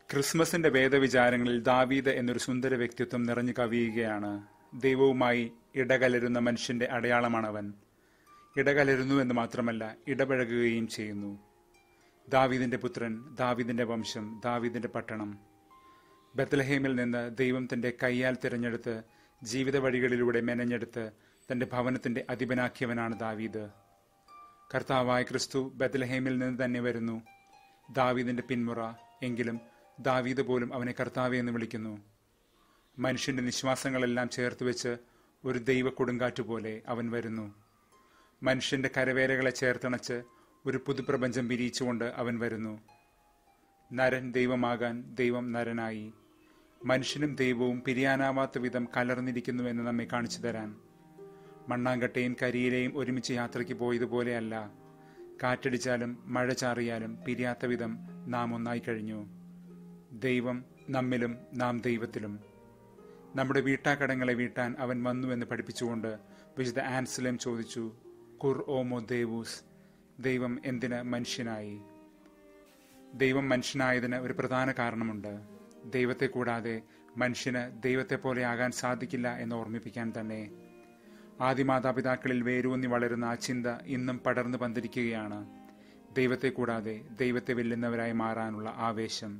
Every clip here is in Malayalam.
ക്രിസ്മസിന്റെ വേദവിചാരങ്ങളിൽ ദാവീദ് എന്നൊരു സുന്ദര വ്യക്തിത്വം നിറഞ്ഞു കവിയുകയാണ് ദൈവവുമായി ഇടകലരുന്ന മനുഷ്യന്റെ അടയാളമാണവൻ ഇടകലരുന്നു എന്ന് മാത്രമല്ല ഇടപഴകുകയും ചെയ്യുന്നു ദാവീദിന്റെ പുത്രൻ ദാവീദിന്റെ വംശം ദാവീദിന്റെ പട്ടണം ബത്ലഹേമിൽ നിന്ന് ദൈവം തന്റെ കൈയാൽ തിരഞ്ഞെടുത്ത് ജീവിത വഴികളിലൂടെ മെനഞ്ഞെടുത്ത് തന്റെ ഭവനത്തിന്റെ അധിപനാക്കിയവനാണ് ദാവീദ് കർത്താവായ ക്രിസ്തു ബത്ലഹേമിൽ നിന്ന് തന്നെ വരുന്നു ദാവീദിന്റെ പിന്മുറ എങ്കിലും ദാവീദ് പോലും അവനെ കർത്താവെ എന്ന് വിളിക്കുന്നു മനുഷ്യന്റെ നിശ്വാസങ്ങളെല്ലാം ചേർത്ത് വെച്ച് ഒരു ദൈവ കൊടുങ്കാറ്റ് പോലെ അവൻ വരുന്നു മനുഷ്യന്റെ കരവേലകളെ ചേർത്തണച്ച് ഒരു പുതുപ്രപഞ്ചം വിരിയിച്ചുകൊണ്ട് അവൻ വരുന്നു നരൻ ദൈവമാകാൻ ദൈവം നരനായി മനുഷ്യനും ദൈവവും പിരിയാനാവാത്ത വിധം കലർന്നിരിക്കുന്നുവെന്ന് നമ്മെ കാണിച്ചു തരാൻ മണ്ണാങ്കട്ടയും കരിയിലെയും ഒരുമിച്ച് യാത്രയ്ക്ക് പോയതുപോലെയല്ല കാറ്റടിച്ചാലും മഴ ചാറിയാലും പിരിയാത്ത വിധം നാം ഒന്നായി കഴിഞ്ഞു ദൈവം നമ്മിലും നാം ദൈവത്തിലും നമ്മുടെ വീട്ടാക്കടങ്ങളെ വീട്ടാൻ അവൻ വന്നുവെന്ന് പഠിപ്പിച്ചുകൊണ്ട് വിശുദ്ധ ആൻസലം ചോദിച്ചു കുർ ഓമോ ദേവൂസ് ദൈവം എന്തിന് മനുഷ്യനായി ദൈവം മനുഷ്യനായതിന് ഒരു പ്രധാന കാരണമുണ്ട് ദൈവത്തെ കൂടാതെ മനുഷ്യന് ദൈവത്തെ പോലെ ആകാൻ സാധിക്കില്ല എന്ന് ഓർമ്മിപ്പിക്കാൻ തന്നെ ആദിമാതാപിതാക്കളിൽ വേരൂന്നി വളരുന്ന ആ ചിന്ത ഇന്നും പടർന്നു പന്തിരിക്കുകയാണ് ദൈവത്തെ കൂടാതെ ദൈവത്തെ വെല്ലുന്നവരായി മാറാനുള്ള ആവേശം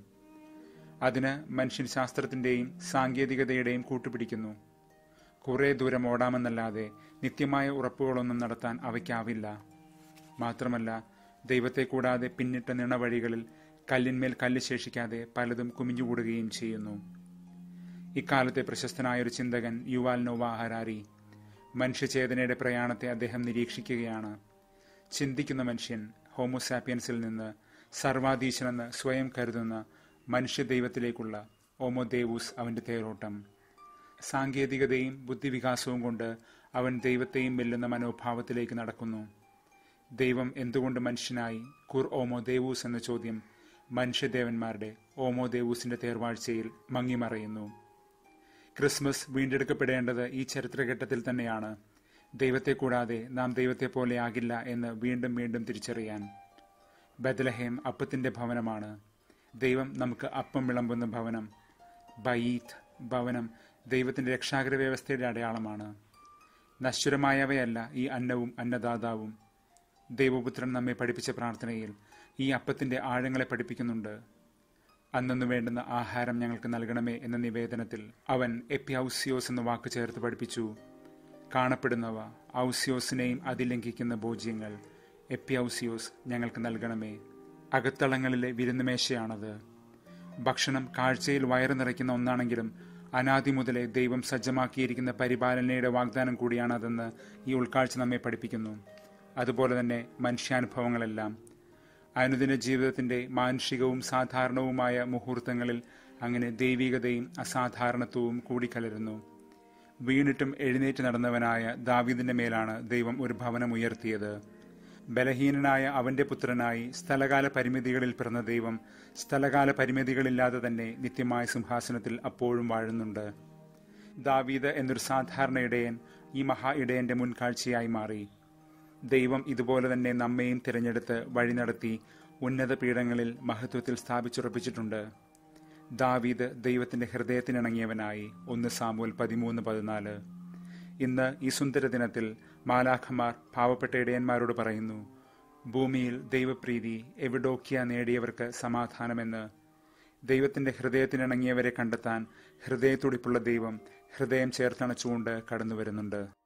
അതിന് മനുഷ്യൻ ശാസ്ത്രത്തിന്റെയും സാങ്കേതികതയുടെയും കൂട്ടുപിടിക്കുന്നു കുറെ ദൂരം ഓടാമെന്നല്ലാതെ നിത്യമായ ഉറപ്പുകളൊന്നും നടത്താൻ അവയ്ക്കാവില്ല മാത്രമല്ല ദൈവത്തെ കൂടാതെ പിന്നിട്ട നിണവഴികളിൽ കല്ലിന്മേൽ കല്ല് ശേഷിക്കാതെ പലതും കുമിഞ്ഞുകൂടുകയും ചെയ്യുന്നു ഇക്കാലത്തെ പ്രശസ്തനായ ഒരു ചിന്തകൻ യുവാൽ നോവ ഹരാരി മനുഷ്യചേതനയുടെ പ്രയാണത്തെ അദ്ദേഹം നിരീക്ഷിക്കുകയാണ് ചിന്തിക്കുന്ന മനുഷ്യൻ ഹോമോസാപ്പിയൻസിൽ നിന്ന് സർവാധീശനെന്ന് സ്വയം കരുതുന്ന മനുഷ്യ ദൈവത്തിലേക്കുള്ള ഓമോ ദേവൂസ് അവന്റെ തേരോട്ടം സാങ്കേതികതയും ബുദ്ധിവികാസവും കൊണ്ട് അവൻ ദൈവത്തെയും വെല്ലുന്ന മനോഭാവത്തിലേക്ക് നടക്കുന്നു ദൈവം എന്തുകൊണ്ട് മനുഷ്യനായി കുർ ഓമോ ദേവൂസ് എന്ന ചോദ്യം മനുഷ്യദേവന്മാരുടെ ഓമോ ദേവൂസിന്റെ തേർവാഴ്ചയിൽ മങ്ങിമറയുന്നു ക്രിസ്മസ് വീണ്ടെടുക്കപ്പെടേണ്ടത് ഈ ചരിത്രഘട്ടത്തിൽ തന്നെയാണ് ദൈവത്തെ കൂടാതെ നാം ദൈവത്തെ പോലെ ആകില്ല എന്ന് വീണ്ടും വീണ്ടും തിരിച്ചറിയാൻ ബദലഹേം അപ്പത്തിന്റെ ഭവനമാണ് ദൈവം നമുക്ക് അപ്പം വിളമ്പുന്ന ഭവനം ബയീത്ത് ഭവനം ദൈവത്തിന്റെ രക്ഷാകര വ്യവസ്ഥയുടെ അടയാളമാണ് നശ്വരമായവയല്ല ഈ അന്നവും അന്നദാതാവും ദൈവപുത്രൻ നമ്മെ പഠിപ്പിച്ച പ്രാർത്ഥനയിൽ ഈ അപ്പത്തിന്റെ ആഴങ്ങളെ പഠിപ്പിക്കുന്നുണ്ട് അന്നു വേണ്ടുന്ന ആഹാരം ഞങ്ങൾക്ക് നൽകണമേ എന്ന നിവേദനത്തിൽ അവൻ എപ്യൗസിയോസ് എന്ന വാക്ക് ചേർത്ത് പഠിപ്പിച്ചു കാണപ്പെടുന്നവ ഔസിയോസിനെയും അതിലംഘിക്കുന്ന ഭോജ്യങ്ങൾ എപ്യൗസിയോസ് ഞങ്ങൾക്ക് നൽകണമേ അകത്തളങ്ങളിലെ വിരുന്നുമേശയാണത് ഭക്ഷണം കാഴ്ചയിൽ വയറ് നിറയ്ക്കുന്ന ഒന്നാണെങ്കിലും അനാദി മുതലേ ദൈവം സജ്ജമാക്കിയിരിക്കുന്ന പരിപാലനയുടെ വാഗ്ദാനം കൂടിയാണ് അതെന്ന് ഈ ഉൾക്കാഴ്ച നമ്മെ പഠിപ്പിക്കുന്നു അതുപോലെ തന്നെ മനുഷ്യാനുഭവങ്ങളെല്ലാം അനുദിന ജീവിതത്തിന്റെ മാനുഷികവും സാധാരണവുമായ മുഹൂർത്തങ്ങളിൽ അങ്ങനെ ദൈവികതയും അസാധാരണത്വവും കൂടിക്കലരുന്നു വീണിട്ടും എഴുന്നേറ്റ് നടന്നവനായ ദാവീദിന്റെ മേലാണ് ദൈവം ഒരു ഭവനം ഉയർത്തിയത് ബലഹീനനായ അവന്റെ പുത്രനായി സ്ഥലകാല പരിമിതികളിൽ പിറന്ന ദൈവം സ്ഥലകാല പരിമിതികളില്ലാതെ തന്നെ നിത്യമായ സിംഹാസനത്തിൽ അപ്പോഴും വാഴുന്നുണ്ട് ദാവീദ് എന്നൊരു സാധാരണ ഇടയൻ ഈ മഹാ ഇടയന്റെ മുൻകാഴ്ചയായി മാറി ദൈവം ഇതുപോലെ തന്നെ നമ്മയും തിരഞ്ഞെടുത്ത് വഴി നടത്തി ഉന്നത പീഠങ്ങളിൽ മഹത്വത്തിൽ സ്ഥാപിച്ചുറപ്പിച്ചിട്ടുണ്ട് ദാവീദ് ദൈവത്തിന്റെ ഹൃദയത്തിനിണങ്ങിയവനായി ഒന്ന് സാമൂൽ പതിമൂന്ന് പതിനാല് ഇന്ന് ഈ സുന്ദര ദിനത്തിൽ മാലാഖമാർ പാവപ്പെട്ട ഇടയന്മാരോട് പറയുന്നു ഭൂമിയിൽ ദൈവപ്രീതി എവിടോക്കിയ നേടിയവർക്ക് സമാധാനമെന്ന് ദൈവത്തിന്റെ ഹൃദയത്തിനിണങ്ങിയവരെ കണ്ടെത്താൻ ഹൃദയത്തുടിപ്പുള്ള ദൈവം ഹൃദയം ചേർത്തണച്ചുകൊണ്ട് കടന്നു വരുന്നുണ്ട്